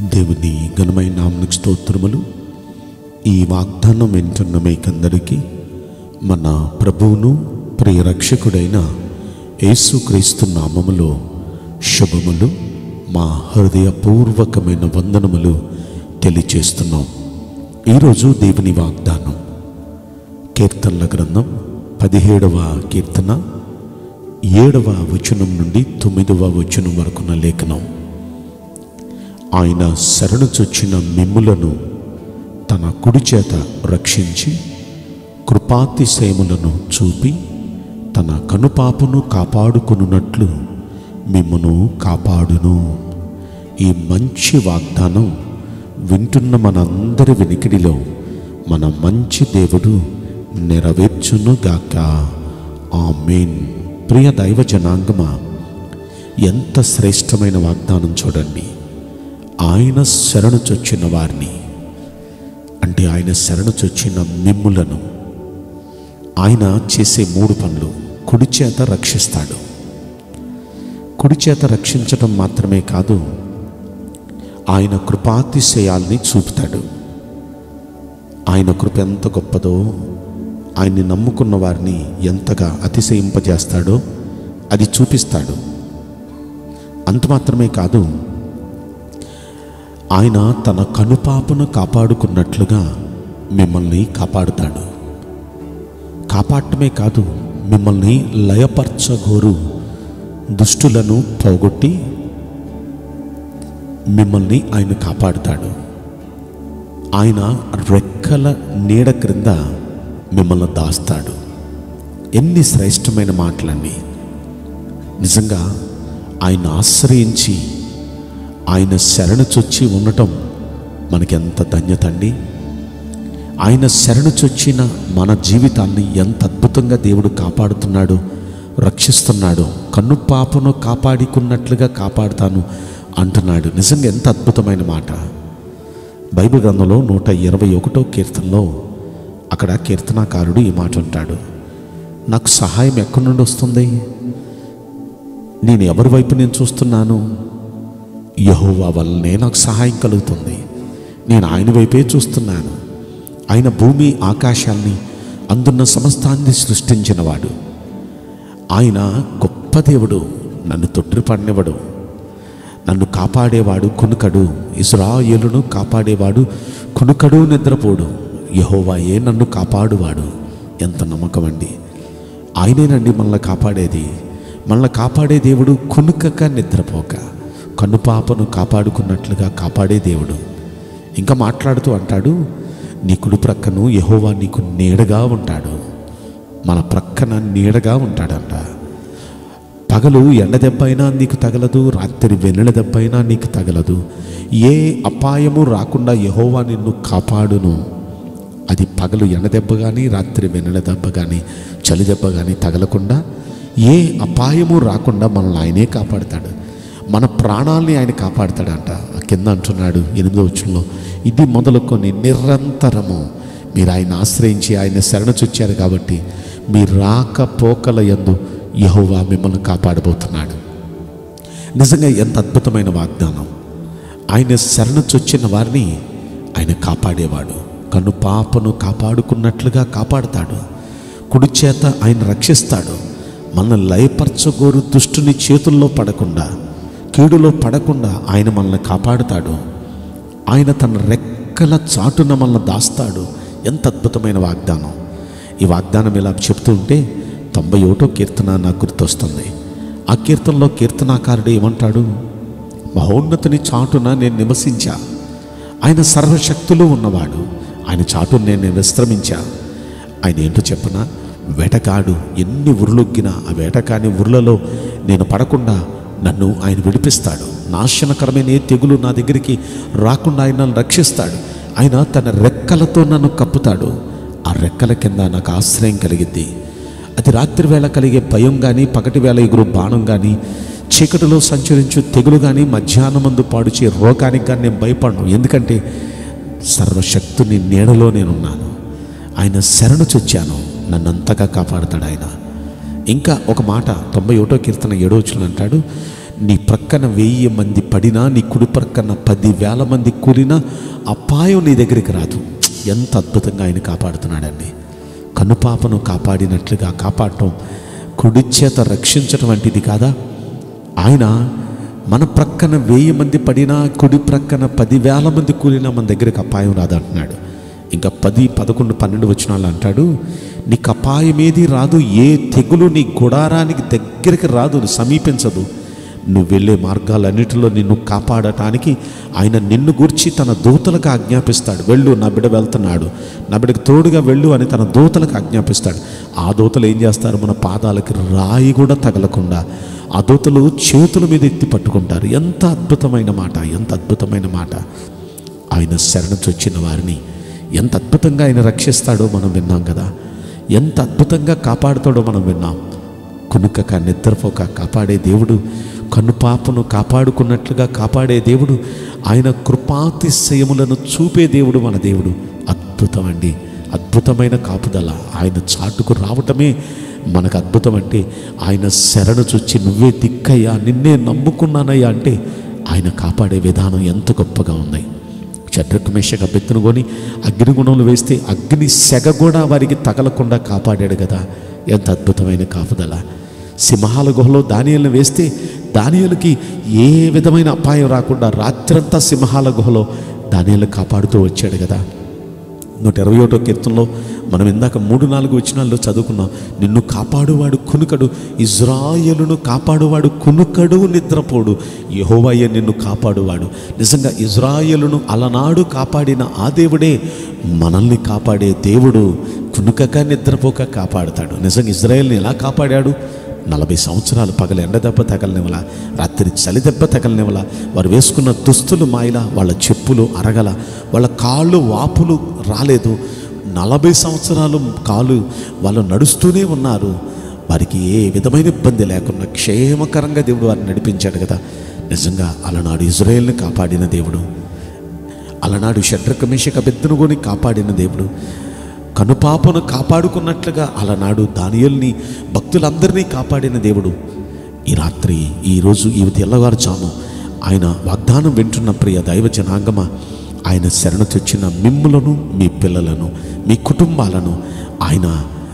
దేవుని ఘనమైన నామనికి స్తోత్రములు ఈ వాగ్దానం వింటున్న మీకందరికీ మన ప్రభువును ప్రియ రక్షకుడైన యేసుక్రీస్తు నామములో శుభములు మా హృదయపూర్వకమైన వందనములు తెలియచేస్తున్నాం ఈరోజు దేవుని వాగ్దానం కీర్తనల గ్రంథం పదిహేడవ కీర్తన ఏడవ వచనం నుండి తొమ్మిదవ వచనం వరకున్న లేఖనం ఆయన శరణు చొచ్చిన మిమ్ములను తన కుడి చేత రక్షించి కృపాతిశయములను చూపి తన కనుపాపను కాపాడుకొనున్నట్లు మిమ్మును కాపాడును ఈ మంచి వాగ్దానం వింటున్న మనందరి వినికిడిలో మన మంచి దేవుడు నెరవేర్చునుగాక ఆమేన్ ప్రియ దైవ జనాంగమా ఎంత శ్రేష్టమైన వాగ్దానం చూడండి ఆయన శరణు చొచ్చిన వారిని అంటే ఆయన శరణు చొచ్చిన మిమ్ములను ఆయన చేసే మూడు పనులు కుడి చేత రక్షిస్తాడు కుడి చేత రక్షించటం మాత్రమే కాదు ఆయన కృపాతిశయాల్ని చూపుతాడు ఆయన కృప ఎంత గొప్పదో ఆయన్ని నమ్ముకున్న వారిని ఎంతగా అతిశయింపజేస్తాడో అది చూపిస్తాడు అంత మాత్రమే కాదు ఆయన తన కనుపాపను కాపాడుకున్నట్లుగా మిమ్మల్ని కాపాడుతాడు కాపాడటమే కాదు మిమ్మల్ని లయపరచగోరు దుష్టులను పోగొట్టి మిమ్మల్ని ఆయన కాపాడుతాడు ఆయన రెక్కల నీడ క్రింద మిమ్మల్ని దాస్తాడు ఎన్ని శ్రేష్టమైన మాటలండి నిజంగా ఆయన ఆశ్రయించి ఆయన శరణు చొచ్చి ఉండటం మనకెంత ధన్యత అండి ఆయన శరణు చొచ్చిన మన జీవితాన్ని ఎంత అద్భుతంగా దేవుడు కాపాడుతున్నాడో రక్షిస్తున్నాడో కన్ను పాపను కాపాడుకున్నట్లుగా కాపాడుతాను అంటున్నాడు నిజంగా ఎంత అద్భుతమైన మాట బైబిల్ గ్రంథంలో నూట ఇరవై ఒకటో కీర్తనలో అక్కడ కీర్తనాకారుడు ఈ మాట అంటాడు నాకు సహాయం ఎక్కడి నుండి వస్తుంది నేను ఎవరి వైపు నేను చూస్తున్నాను యహోవా వల్లనే నాకు సహాయం కలుగుతుంది నేను ఆయన వైపే చూస్తున్నాను ఆయన భూమి ఆకాశాల్ని అందున్న సమస్తాన్ని సృష్టించినవాడు ఆయన గొప్ప దేవుడు నన్ను తొట్టిపడినవాడు నన్ను కాపాడేవాడు కునుకడు ఇస్రాయేలును కాపాడేవాడు కునుకడు నిద్రపోడు యహోవాయే నన్ను కాపాడువాడు ఎంత నమ్మకం అండి ఆయనేనండి మనల్ని కాపాడేది మనల్ని కాపాడే దేవుడు కునుకక నిద్రపోక కనుపాపను కాపాడుకున్నట్లుగా కాపాడే దేవుడు ఇంకా మాట్లాడుతూ అంటాడు నీ కుడి ప్రక్కను యహోవా నీకు నీడగా ఉంటాడు మన ప్రక్కన నీడగా ఉంటాడంట పగలు ఎండ దెబ్బ అయినా నీకు తగలదు రాత్రి వెన్నెల దెబ్బ అయినా నీకు తగలదు ఏ అపాయము రాకుండా యహోవా నిన్ను కాపాడును అది పగలు ఎండ దెబ్బ కానీ రాత్రి వెన్నెల దెబ్బ కానీ చలి దెబ్బ కానీ తగలకుండా ఏ అపాయము రాకుండా మనల్ని ఆయనే కాపాడుతాడు మన ప్రాణాల్ని ఆయన కాపాడుతాడంట ఆ కింద అంటున్నాడు ఎనిమిదో వచ్చంలో ఇది మొదలుకొని నిరంతరము మీరు ఆయన ఆశ్రయించి ఆయన శరణ చొచ్చారు కాబట్టి మీ రాకపోకల యందు యహోవా మిమ్మల్ని కాపాడబోతున్నాడు నిజంగా ఎంత అద్భుతమైన వాగ్దానం ఆయన శరణ చొచ్చిన వారిని ఆయన కాపాడేవాడు కన్ను పాపను కాపాడుకున్నట్లుగా కాపాడుతాడు కుడి చేత ఆయన రక్షిస్తాడు మనల్ని లయపరచగోరు దుష్టుని చేతుల్లో పడకుండా కీడులో పడకుండా ఆయన మనల్ని కాపాడుతాడు ఆయన తన రెక్కల చాటున మనల్ని దాస్తాడు ఎంత అద్భుతమైన వాగ్దానం ఈ వాగ్దానం ఇలా చెప్తూ ఉంటే తొంభై ఒకటో కీర్తన నాకు గుర్తొస్తుంది ఆ కీర్తనలో కీర్తనాకారుడు ఏమంటాడు మహోన్నతుని చాటున నేను నివసించా ఆయన సర్వశక్తులు ఉన్నవాడు ఆయన చాటును నేను విశ్రమించా ఆయన ఏంటో చెప్పనా వేటగాడు ఎన్ని ఉరులొగ్గినా ఆ వేటకాని ఉరులలో నేను పడకుండా నన్ను ఆయన విడిపిస్తాడు నాశనకరమైన ఏ తెగులు నా దగ్గరికి రాకుండా ఆయన నన్ను రక్షిస్తాడు ఆయన తన రెక్కలతో నన్ను కప్పుతాడు ఆ రెక్కల కింద నాకు ఆశ్రయం కలిగిద్ది అది రాత్రి వేళ కలిగే భయం కానీ పగటి వేళ ఎగురు బాణం కానీ చీకటిలో సంచరించు తెగులు కానీ మధ్యాహ్నమందు పాడుచే రోగానికి కానీ నేను భయపడను ఎందుకంటే సర్వశక్తుని నీడలో నేనున్నాను ఆయన శరణు చొచ్చాను నన్ను అంతగా కాపాడుతాడు ఆయన ఇంకా ఒక మాట తొంభై ఒకటో కీర్తన ఏడో వచ్చిన అంటాడు నీ ప్రక్కన వెయ్యి మంది పడినా నీ కుడి ప్రక్కన పదివేల మంది కూలినా అపాయం నీ దగ్గరికి రాదు ఎంత అద్భుతంగా ఆయన కాపాడుతున్నాడండి కనుపాపను కాపాడినట్లుగా కాపాడటం కుడి చేత రక్షించటం వంటిది కాదా ఆయన మన ప్రక్కన వెయ్యి మంది పడినా కుడి ప్రక్కన పదివేల మంది కూలినా మన దగ్గరికి అపాయం రాదంటున్నాడు ఇంకా పది పదకొండు పన్నెండు వచనాలు అంటాడు నీకు అపాయం ఏది రాదు ఏ తెగులు నీ గుడారానికి దగ్గరికి రాదు సమీపించదు నువ్వు వెళ్ళే మార్గాలన్నిటిలో నిన్ను కాపాడటానికి ఆయన నిన్ను గూర్చి తన దూతలకు ఆజ్ఞాపిస్తాడు వెళ్ళు నా బిడ్డ వెళ్తున్నాడు నా బిడ్డకు తోడుగా వెళ్ళు అని తన దూతలకు ఆజ్ఞాపిస్తాడు ఆ దూతలు ఏం చేస్తారు మన పాదాలకి రాయి కూడా తగలకుండా ఆ దూతలు చేతుల మీద ఎత్తి పట్టుకుంటారు ఎంత అద్భుతమైన మాట ఎంత అద్భుతమైన మాట ఆయన శరణ చొచ్చిన వారిని ఎంత అద్భుతంగా ఆయన రక్షిస్తాడో మనం విన్నాం కదా ఎంత అద్భుతంగా కాపాడుతాడో మనం విన్నాం కునుకక నిద్రపోక కాపాడే దేవుడు కనుపాపను కాపాడుకున్నట్లుగా కాపాడే దేవుడు ఆయన కృపాతిశయములను చూపే దేవుడు మన దేవుడు అద్భుతం అండి అద్భుతమైన కాపుదల ఆయన చాటుకు రావటమే మనకు అద్భుతం అంటే ఆయన శరణు చొచ్చి నువ్వే దిక్కయ్యా నిన్నే నమ్ముకున్నానయ్యా అంటే ఆయన కాపాడే విధానం ఎంత గొప్పగా ఉన్నాయి చట్రకు మేషక బెత్తునుకొని అగ్నిగుణంలో వేస్తే అగ్ని సెగ కూడా వారికి తగలకుండా కాపాడాడు కదా ఎంత అద్భుతమైన కాపుదల సింహాల గుహలో దానియలను వేస్తే దానియలకి ఏ విధమైన అపాయం రాకుండా రాత్రంతా సింహాల గుహలో దానియలు కాపాడుతూ వచ్చాడు కదా నూట ఇరవై ఒకటో కీర్తనలో మనం ఇందాక మూడు నాలుగు వచనాల్లో చదువుకున్నాం నిన్ను కాపాడువాడు కునుకడు ఇజ్రాయేలును కాపాడువాడు కునుకడు నిద్రపోడు యహోవయ్య నిన్ను కాపాడువాడు నిజంగా ఇజ్రాయేలును అలనాడు కాపాడిన ఆ దేవుడే మనల్ని కాపాడే దేవుడు కునుకక నిద్రపోక కాపాడుతాడు నిజంగా ఇజ్రాయేల్ని ఎలా కాపాడాడు నలభై సంవత్సరాలు పగల ఎండ దెబ్బ తగలనివల రాత్రి చలి దెబ్బ తగలనివల వారు వేసుకున్న దుస్తులు మాయల వాళ్ళ చెప్పులు అరగల వాళ్ళ కాళ్ళు వాపులు రాలేదు నలభై సంవత్సరాలు కాలు వాళ్ళు నడుస్తూనే ఉన్నారు వారికి ఏ విధమైన ఇబ్బంది లేకుండా క్షేమకరంగా దేవుడు వారిని నడిపించాడు కదా నిజంగా అలనాడు ఇజ్రాయేల్ని కాపాడిన దేవుడు అలనాడు షడ్రక మేషక బెత్తునుగోని కాపాడిన దేవుడు కనుపాపను కాపాడుకున్నట్లుగా అలనాడు దానియల్ని భక్తులందరినీ కాపాడిన దేవుడు ఈ రాత్రి ఈరోజు ఈ తెల్లవారుజాము ఆయన వాగ్దానం వింటున్న ప్రియ దైవ జనాంగమ ఆయన శరణ తెచ్చిన మిమ్ములను మీ పిల్లలను మీ కుటుంబాలను ఆయన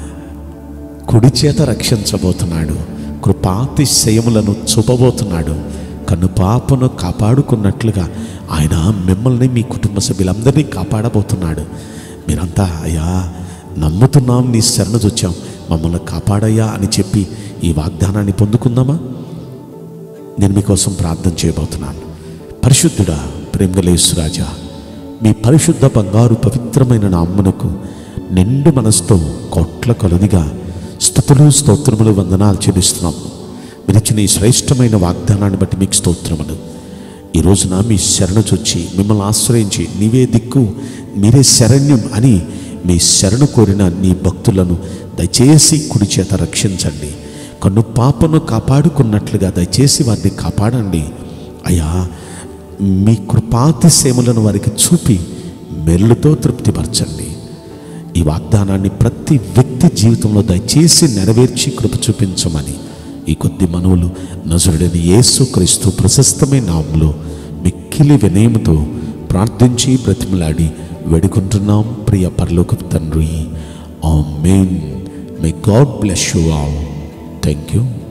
కుడి చేత రక్షించబోతున్నాడు కృపాతిశయములను చూపబోతున్నాడు కనుపాపను కాపాడుకున్నట్లుగా ఆయన మిమ్మల్ని మీ కుటుంబ సభ్యులందరినీ కాపాడబోతున్నాడు మీరంతా అయ్యా నమ్ముతున్నాం నీ శరణ వచ్చాం మమ్మల్ని కాపాడయ్యా అని చెప్పి ఈ వాగ్దానాన్ని పొందుకుందామా నేను మీకోసం ప్రార్థన చేయబోతున్నాను పరిశుద్ధుడా ప్రేమలేసురాజా మీ పరిశుద్ధ బంగారు పవిత్రమైన నామ్మునకు నిండు మనసుతో కోట్ల కొలదిగా స్థుతులు స్తోత్రములు వందనాలు చెల్లిస్తున్నాము మీరు ఇచ్చిన ఈ శ్రేష్టమైన వాగ్దానాన్ని బట్టి మీకు స్తోత్రములు ఈ రోజున మీ శరణు చొచ్చి మిమ్మల్ని ఆశ్రయించి నీవే దిక్కు మీరే శరణ్యం అని మీ శరణు కోరిన నీ భక్తులను దయచేసి కుడి చేత రక్షించండి కన్ను పాపను కాపాడుకున్నట్లుగా దయచేసి వారిని కాపాడండి అయ్యా మీ కృపాతిసేములను వారికి చూపి మెల్లుతో తృప్తిపరచండి ఈ వాగ్దానాన్ని ప్రతి వ్యక్తి జీవితంలో దయచేసి నెరవేర్చి కృప చూపించమని ఈ కొద్ది మనవులు నజరుడని యేసు క్రీస్తు ప్రశస్తమైన నామంలో మిక్కిలి వినయముతో ప్రార్థించి బ్రతిమలాడి వేడుకుంటున్నాం ప్రియ పరలోక తండ్రి amen may God bless you all thank you